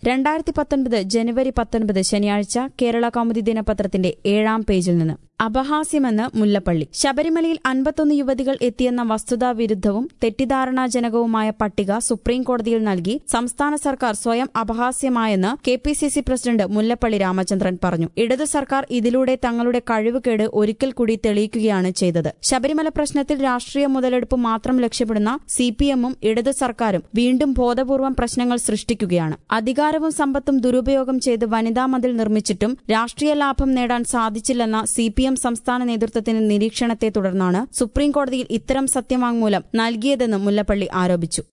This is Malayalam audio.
രണ്ടായിരത്തി പത്തൊൻപത് ജനുവരി പത്തൊൻപത് ശനിയാഴ്ച കേരള കൗമുദി ദിനപത്രത്തിന്റെ ഏഴാം പേജിൽ നിന്ന് അപഹാസ്യമെന്ന് മുല്ലപ്പള്ളി ശബരിമലയിൽ അൻപത്തൊന്ന് യുവതികൾ എത്തിയെന്ന വസ്തുതാ വിരുദ്ധവും തെറ്റിദ്ധാരണാജനകവുമായ പട്ടിക സുപ്രീം കോടതിയിൽ നൽകി സംസ്ഥാന സർക്കാർ സ്വയം അപഹാസ്യമായെന്ന് K P C C president Mullappally Ramachandran പറഞ്ഞു ഇടതു സർക്കാർ ഇതിലൂടെ തങ്ങളുടെ കഴിവുകേട് ഒരിക്കൽ കൂടി തെളിയിക്കുകയാണ് ചെയ്തത് ശബരിമല പ്രശ്നത്തിൽ രാഷ്ട്രീയ മുതലെടുപ്പ് മാത്രം ലക്ഷ്യമിടുന്ന സി പി എമ്മും ഇടതു സർക്കാരും വീണ്ടും ബോധപൂർവം പ്രശ്നങ്ങൾ സൃഷ്ടിക്കുകയാണ് അധികാരവും സമ്പത്തും ദുരുപയോഗം ചെയ്ത് വനിതാ മതിൽ നിർമ്മിച്ചിട്ടും രാഷ്ട്രീയ ലാഭം നേടാൻ സാധിച്ചില്ലെന്ന സി പി എം സംസ്ഥാന നേതൃത്വത്തിന്റെ നിരീക്ഷണത്തെ തുടർന്നാണ് സുപ്രീം കോടതിയിൽ ഇത്തരം സത്യവാങ്മൂലം നൽകിയതെന്ന് മുല്ലപ്പള്ളി ആരോപിച്ചു